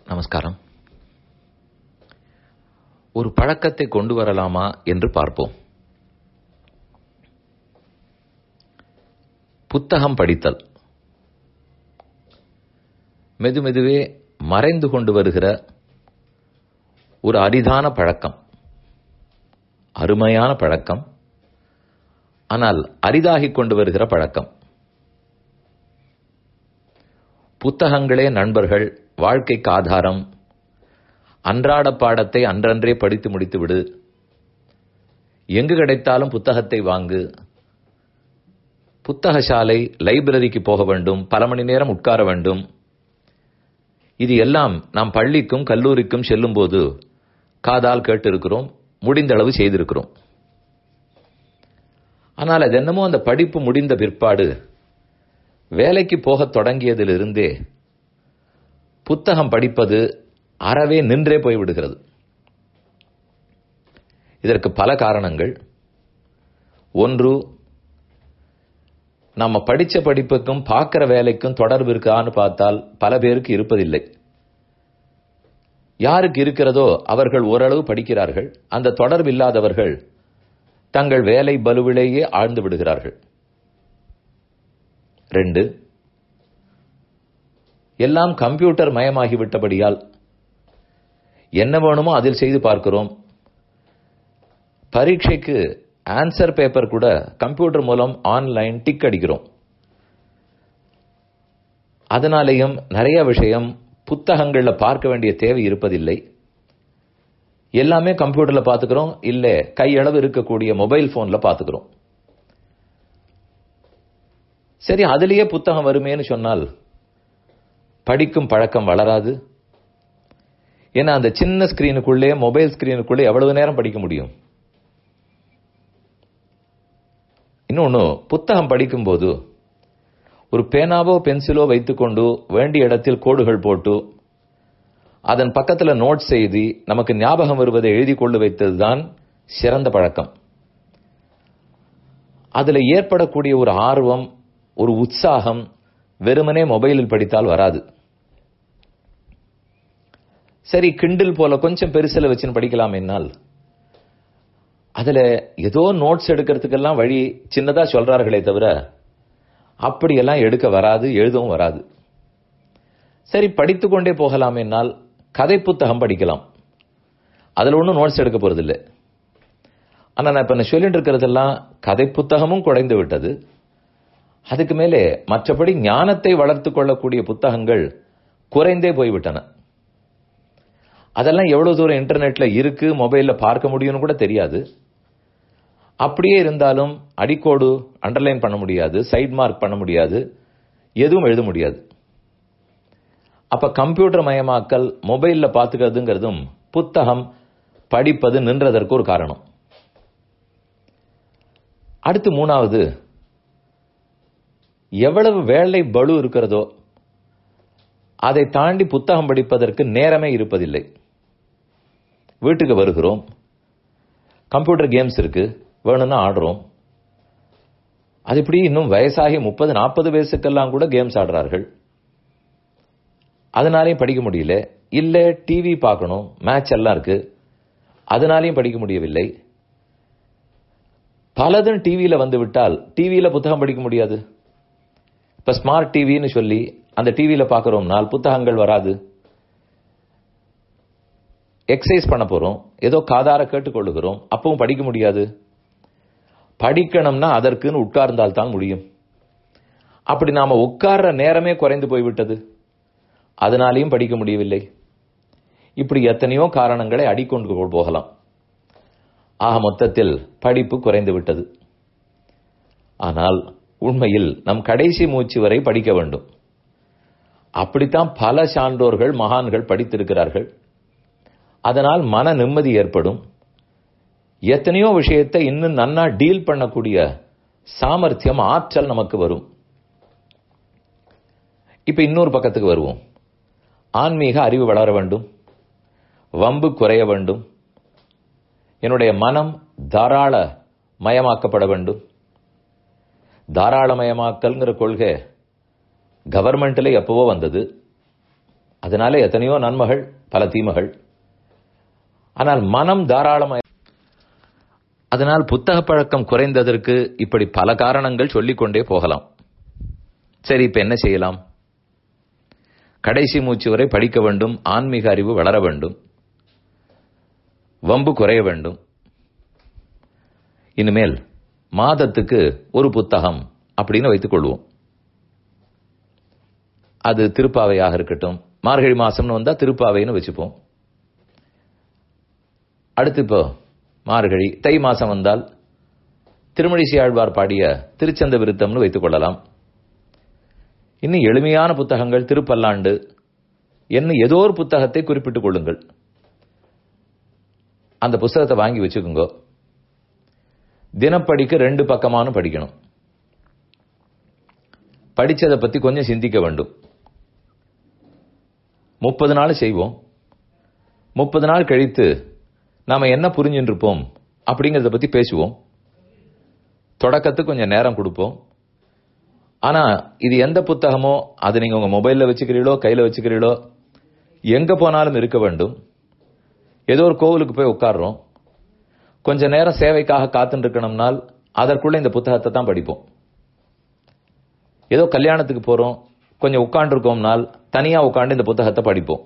நமஸ்காரம் ஒரு பழக்கத்தை கொண்டு வரலாமா என்று பார்ப்போம் புத்தகம் படித்தல் மெதுமெதுவே மறைந்து கொண்டு வருகிற ஒரு அரிதான பழக்கம் அருமையான பழக்கம் ஆனால் அரிதாகிக் கொண்டு வருகிற பழக்கம் புத்தகங்களே நண்பர்கள் வாழ்க்கைக்கு ஆதாரம் அன்றாட பாடத்தை அன்றன்றே படித்து முடித்து விடு எங்கு கிடைத்தாலும் புத்தகத்தை வாங்கு புத்தக சாலை லைப்ரரிக்கு போக வேண்டும் பல மணி நேரம் உட்கார வேண்டும் இது எல்லாம் நாம் பள்ளிக்கும் கல்லூரிக்கும் செல்லும்போது காதால் கேட்டிருக்கிறோம் முடிந்த அளவு செய்திருக்கிறோம் ஆனால் அது என்னமோ அந்த படிப்பு முடிந்த பிற்பாடு வேலைக்கு போகத் தொடங்கியதிலிருந்தே புத்தகம் படிப்பது அறவே நின்றே போய்விடுகிறது இதற்கு பல காரணங்கள் ஒன்று நம்ம படிச்ச படிப்புக்கும் பார்க்கிற வேலைக்கும் தொடர்பு இருக்கான்னு பார்த்தால் பல பேருக்கு இருப்பதில்லை யாருக்கு இருக்கிறதோ அவர்கள் ஓரளவு படிக்கிறார்கள் அந்த தொடர்பு இல்லாதவர்கள் தங்கள் வேலை பலுவிலேயே ஆழ்ந்து விடுகிறார்கள் ரெண்டு எல்லாம் கம்ப்யூட்டர் மயமாகிவிட்டபடியால் என்ன வேணுமோ அதில் செய்து பார்க்கிறோம் பரீட்சைக்கு ஆன்சர் பேப்பர் கூட கம்ப்யூட்டர் மூலம் ஆன்லைன் டிக் அடிக்கிறோம் அதனாலேயும் நிறைய விஷயம் புத்தகங்கள்ல பார்க்க வேண்டிய தேவை இருப்பதில்லை எல்லாமே கம்ப்யூட்டர்ல பாத்துக்கிறோம் இல்ல கையளவு இருக்கக்கூடிய மொபைல் போன்ல பாத்துக்கிறோம் சரி அதுலயே புத்தகம் வருமேன்னு சொன்னால் படிக்கும் பழக்கம் வளராது ஏன்னா அந்த சின்ன ஸ்கிரீனுக்குள்ளே மொபைல் ஸ்கிரீனுக்குள்ளே எவ்வளவு நேரம் படிக்க முடியும் இன்னொன்னு புத்தகம் படிக்கும்போது ஒரு பேனாவோ பென்சிலோ வைத்துக்கொண்டு வேண்டிய இடத்தில் கோடுகள் போட்டு அதன் பக்கத்துல நோட் செய்து நமக்கு ஞாபகம் வருவதை எழுதி கொண்டு வைத்ததுதான் சிறந்த பழக்கம் அதுல ஏற்படக்கூடிய ஒரு ஆர்வம் ஒரு உற்சாகம் வெறுமனே மொபைலில் படித்தால் வராது சரி கிண்டில் போல கொஞ்சம் பெருசில் வச்சுன்னு படிக்கலாம் என்னால் அதுல ஏதோ நோட்ஸ் எடுக்கிறதுக்கெல்லாம் வழி சின்னதா சொல்றார்களே தவிர அப்படியெல்லாம் எடுக்க வராது எழுதவும் வராது சரி படித்துக்கொண்டே போகலாம் என்னால் கதை புத்தகம் படிக்கலாம் அதுல ஒன்றும் நோட்ஸ் எடுக்க போறதில்லை ஆனா நான் இப்ப நான் சொல்லிட்டு இருக்கிறதெல்லாம் கதை புத்தகமும் குறைந்து விட்டது அதுக்கு மேலே மற்றபடி ஞானத்தை வளர்த்து கொள்ளக்கூடிய புத்தகங்கள் குறைந்தே போய்விட்டன அதெல்லாம் எவ்வளவு தூரம் இன்டர்நெட்ல இருக்கு மொபைல்ல பார்க்க முடியும்னு கூட தெரியாது அப்படியே இருந்தாலும் அடிக்கோடு அண்டர்லைன் பண்ண முடியாது சைட் மார்க் பண்ண முடியாது எதுவும் எழுத முடியாது அப்ப கம்ப்யூட்டர் மயமாக்கல் மொபைல்ல பாத்துக்கிறதுங்கிறதும் புத்தகம் படிப்பது நின்றதற்கு ஒரு காரணம் அடுத்து மூணாவது எவ்வளவு வேலை பலு இருக்கிறதோ அதை தாண்டி புத்தகம் படிப்பதற்கு நேரமே இருப்பதில்லை வீட்டுக்கு வருகிறோம் கம்ப்யூட்டர் கேம்ஸ் இருக்கு வேணும்னா ஆடுறோம் அது இப்படி இன்னும் வயசாகி முப்பது நாற்பது வயசுக்கெல்லாம் கூட கேம்ஸ் ஆடுறார்கள் அதனாலையும் படிக்க முடியல இல்ல டிவி பார்க்கணும் மேட்ச் எல்லாம் இருக்கு அதனாலையும் படிக்க முடியவில்லை பலதும் டிவியில வந்து விட்டால் டிவியில புத்தகம் படிக்க முடியாது இப்ப ஸ்மார்ட் டிவின்னு சொல்லி அந்த டிவியில பாக்குறோம்னால் புத்தகங்கள் வராது எக்ஸசைஸ் பண்ண போறோம் ஏதோ காதார கேட்டுக்கொள்ளுகிறோம் அப்பவும் படிக்க முடியாது படிக்கணும்னா அதற்குன்னு உட்கார்ந்தால் தான் முடியும் அப்படி நாம உட்கார்ற நேரமே குறைந்து போய்விட்டது அதனாலையும் படிக்க முடியவில்லை இப்படி எத்தனையோ காரணங்களை அடிக்கொண்டு போகலாம் ஆக மொத்தத்தில் படிப்பு குறைந்து விட்டது ஆனால் உண்மையில் நம் கடைசி மூச்சு வரை படிக்க வேண்டும் அப்படித்தான் பல சான்றோர்கள் மகான்கள் படித்திருக்கிறார்கள் அதனால் மன நிம்மதி ஏற்படும் எத்தனையோ விஷயத்தை இன்னும் நன்னா டீல் பண்ணக்கூடிய சாமர்த்தியம் ஆற்றல் நமக்கு வரும் இப்ப இன்னொரு பக்கத்துக்கு வருவோம் ஆன்மீக அறிவு வளர வேண்டும் வம்பு குறைய வேண்டும் என்னுடைய மனம் தாராள மயமாக்கப்பட வேண்டும் தாராளமயமாக்கல்ங்கிற கொள்கை கவர்மெண்ட்ல எப்பவோ வந்தது அதனால எத்தனையோ நன்மைகள் பல தீமைகள் ஆனால் மனம் தாராளமாக அதனால் புத்தக பழக்கம் குறைந்ததற்கு இப்படி பல காரணங்கள் சொல்லிக்கொண்டே போகலாம் சரி இப்ப என்ன செய்யலாம் கடைசி மூச்சு வரை படிக்க வேண்டும் ஆன்மீக அறிவு வளர வேண்டும் வம்பு குறைய வேண்டும் இனிமேல் மாதத்துக்கு ஒரு புத்தகம் அப்படின்னு வைத்துக் கொள்வோம் அது திருப்பாவையாக இருக்கட்டும் மார்கழி மாசம்னு வந்தா திருப்பாவைன்னு வச்சுப்போம் அடுத்து இப்போ மார்கழி தை மாசம் வந்தால் திருமழிசை ஆழ்வார் பாடிய திருச்சந்த விருத்தம்னு வைத்துக் கொள்ளலாம் இன்னும் எளிமையான புத்தகங்கள் திருப்பல்லாண்டு என்ன ஏதோ ஒரு புத்தகத்தை குறிப்பிட்டுக் கொள்ளுங்கள் அந்த புஸ்தகத்தை வாங்கி வச்சுக்கோங்க தினப்படிக்கு ரெண்டு பக்கமானு படிக்கணும் படிச்சதை பத்தி கொஞ்சம் சிந்திக்க வேண்டும் முப்பது நாள் செய்வோம் முப்பது நாள் கழித்து நாம என்ன புரிஞ்சுட்டு இருப்போம் அப்படிங்கறத பத்தி பேசுவோம் தொடக்கத்துக்கு கொஞ்சம் நேரம் கொடுப்போம் ஆனா இது எந்த புத்தகமோ அது நீங்க உங்க மொபைல்ல வச்சுக்கிறீங்களோ கையில வச்சுக்கிறீங்களோ எங்க போனாலும் இருக்க வேண்டும் ஏதோ ஒரு கோவிலுக்கு போய் உட்கார்றோம் கொஞ்ச நேரம் சேவைக்காக காத்துட்டு இருக்கணும்னால் அதற்குள்ள இந்த புத்தகத்தை தான் படிப்போம் ஏதோ கல்யாணத்துக்கு போறோம் கொஞ்சம் உட்காண்டிருக்கோம்னால் தனியா உட்காந்து இந்த புத்தகத்தை படிப்போம்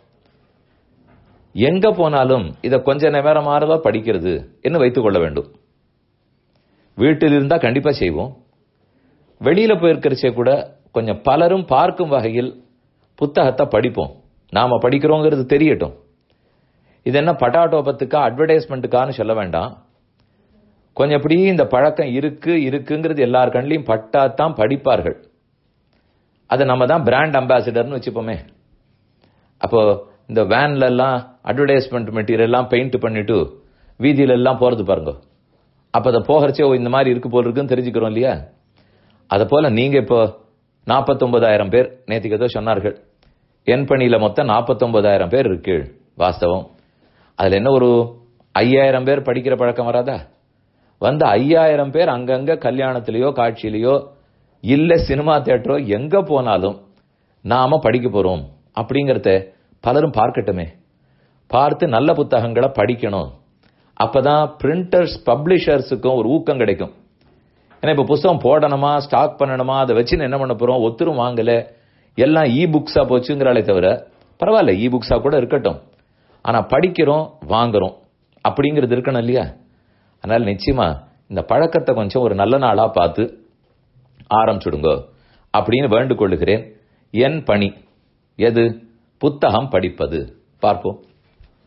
எங்க போனாலும் இதை கொஞ்ச நேரமாறதா படிக்கிறது என்று வைத்துக் கொள்ள வேண்டும் வீட்டில் இருந்தா கண்டிப்பா செய்வோம் வெளியில போயிருக்கிறச்சே கூட கொஞ்சம் பலரும் பார்க்கும் வகையில் புத்தகத்தை படிப்போம் நாம படிக்கிறோங்கிறது தெரியட்டும் இது என்ன பட்டாட்டோபத்துக்கா அட்வர்டைஸ்மெண்ட்டுக்கான்னு சொல்ல வேண்டாம் கொஞ்சம் எப்படி இந்த பழக்கம் இருக்கு இருக்குங்கிறது எல்லார் கண்ணிலையும் பட்டாத்தான் படிப்பார்கள் அதை நம்ம தான் பிராண்ட் அம்பாசிடர்னு வச்சுப்போமே அப்போ இந்த வேன்ல எல்லாம் அட்வர்டைஸ்மெண்ட் மெட்டீரியல் எல்லாம் பெயிண்ட் பண்ணிட்டு வீதியில எல்லாம் போறது பாருங்க அப்ப அதை போகிறச்சே ஓ, இந்த மாதிரி இருக்கு போல் இருக்குன்னு தெரிஞ்சுக்கிறோம் இல்லையா அதை போல நீங்க இப்போ நாற்பத்தொன்பதாயிரம் பேர் நேற்றுக்கு ஏதோ சொன்னார்கள் என் பணியில மொத்தம் நாற்பத்தொன்பதாயிரம் பேர் இருக்கு வாஸ்தவம் அதுல என்ன ஒரு ஐயாயிரம் பேர் படிக்கிற பழக்கம் வராதா வந்து ஐயாயிரம் பேர் அங்கங்க கல்யாணத்திலேயோ காட்சியிலேயோ இல்ல சினிமா தியேட்டரோ எங்க போனாலும் நாம படிக்க போறோம் அப்படிங்கறத பலரும் பார்க்கட்டுமே பார்த்து நல்ல புத்தகங்களை படிக்கணும் அப்பதான் பிரிண்டர்ஸ் பப்ளிஷர்ஸுக்கும் ஒரு ஊக்கம் கிடைக்கும் ஏன்னா இப்ப புஸ்தகம் போடணுமா ஸ்டாக் பண்ணணுமா அதை வச்சு என்ன பண்ண போறோம் ஒத்துரும் வாங்கல எல்லாம் இ புக்ஸா போச்சுங்கிறாலே தவிர பரவாயில்ல இ புக்ஸா கூட இருக்கட்டும் ஆனா படிக்கிறோம் வாங்குறோம் அப்படிங்கிறது இருக்கணும் இல்லையா அதனால நிச்சயமா இந்த பழக்கத்தை கொஞ்சம் ஒரு நல்ல நாளா பார்த்து ஆரம்பிச்சுடுங்க அப்படின்னு வேண்டுகொள்ளுகிறேன் என் பணி எது புத்தகம் படிப்பது பார்ப்போம்